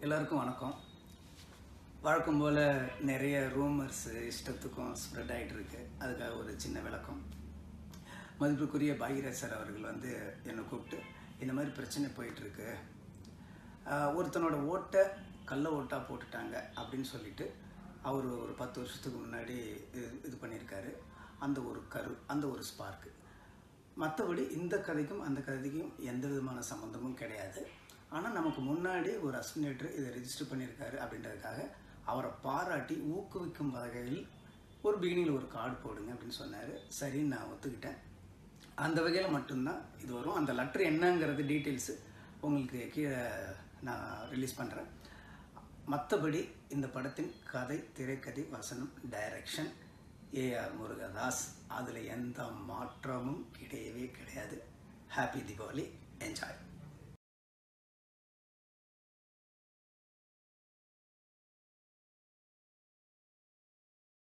எல்லாருக்கும் வணக்கம் வழக்கம் போல் நிறைய ரூமர்ஸு இஷ்டத்துக்கும் ஸ்ப்ரெட் ஆகிட்டு இருக்கு அதுக்காக ஒரு சின்ன விளக்கம் மதிப்புக்குரிய பாகிராஜ் சார் அவர்கள் வந்து என்னை கூப்பிட்டு இந்த மாதிரி பிரச்சனை போயிட்டுருக்கு ஒருத்தனோட ஓட்டை கள்ள ஓட்டாக போட்டுட்டாங்க அப்படின்னு சொல்லிட்டு அவர் ஒரு பத்து வருஷத்துக்கு முன்னாடி இது இது பண்ணியிருக்காரு அந்த ஒரு கரு அந்த ஒரு ஸ்பார்க்கு மற்றபடி இந்த கதைக்கும் அந்த கதைக்கும் எந்த விதமான சம்மந்தமும் கிடையாது ஆனால் நமக்கு முன்னாடி ஒரு அஸ்மினேட்டர் இதை ரெஜிஸ்டர் பண்ணியிருக்காரு அப்படின்றதுக்காக அவரை பாராட்டி ஊக்குவிக்கும் வகையில் ஒரு பிகினிங்கில் ஒரு கார்டு போடுங்க அப்படின்னு சொன்னார் சரின்னு நான் ஒத்துக்கிட்டேன் அந்த வகையில் மட்டும்தான் இது வரும் அந்த லெட்ரு என்னங்கிறது டீட்டெயில்ஸு உங்களுக்கு கீழே நான் ரிலீஸ் பண்ணுறேன் மற்றபடி இந்த படத்தின் கதை திரைக்கதை வசனம் டைரக்ஷன் ஏஆர் முருகதாஸ் அதில் எந்த மாற்றமும் கிடையவே கிடையாது ஹாப்பி தீபாவளி என்ஜாய்